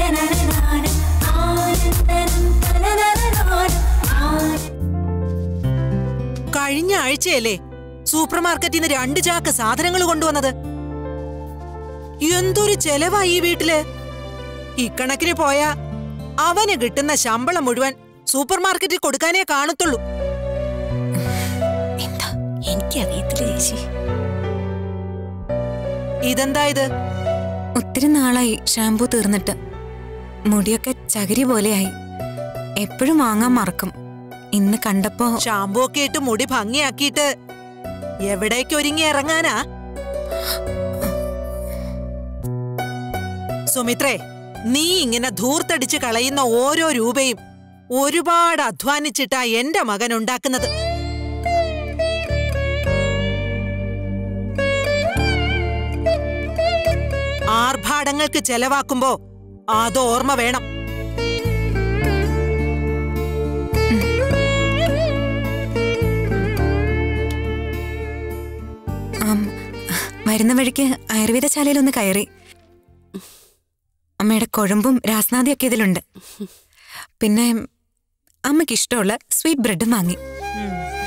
കഴിഞ്ഞ ആഴ്ചയല്ലേ സൂപ്പർ മാർക്കറ്റിൽ നിന്ന് രണ്ട് ചാക്ക് സാധനങ്ങൾ കൊണ്ടുവന്നത് എന്തൊരു ചെലവാ ഈ വീട്ടില് ഇക്കണക്കിന് പോയാ അവന് കിട്ടുന്ന ശമ്പളം മുഴുവൻ സൂപ്പർ മാർക്കറ്റിൽ കൊടുക്കാനേ കാണത്തുള്ളൂ എന്താ എനിക്കറിയത്തില്ല ചേച്ചി ഇതെന്താ ഇത് ഒത്തിരി നാളായി ഷാമ്പു തീർന്നിട്ട് മുടിയൊക്കെ ചകിരി പോലെയായി എപ്പോഴും വാങ്ങാൻ മറക്കും ഇന്ന് കണ്ടപ്പോ ഷാമ്പു ഒക്കെ ഇട്ട് മുടി ഭംഗിയാക്കിയിട്ട് എവിടേക്ക് ഒരുങ്ങി ഇറങ്ങാനാ സുമിത്രേ നീ ഇങ്ങനെ ധൂർത്തടിച്ച് കളയുന്ന ഓരോ രൂപയും ഒരുപാട് അധ്വാനിച്ചിട്ടാ എന്റെ മകൻ ഉണ്ടാക്കുന്നത് ആർഭാടങ്ങൾക്ക് ചെലവാക്കുമ്പോ അത് ഓർമ്മ വേണം ആം, വരുന്ന വഴിക്ക് ആയുർവേദശാലയിൽ ഒന്ന് കയറി അമ്മയുടെ കുഴമ്പും രാസ്നാദിയൊക്കെ ഇതിലുണ്ട് പിന്നെ അമ്മയ്ക്ക് ഇഷ്ടമുള്ള സ്വീറ്റ് ബ്രെഡും വാങ്ങി ഉം.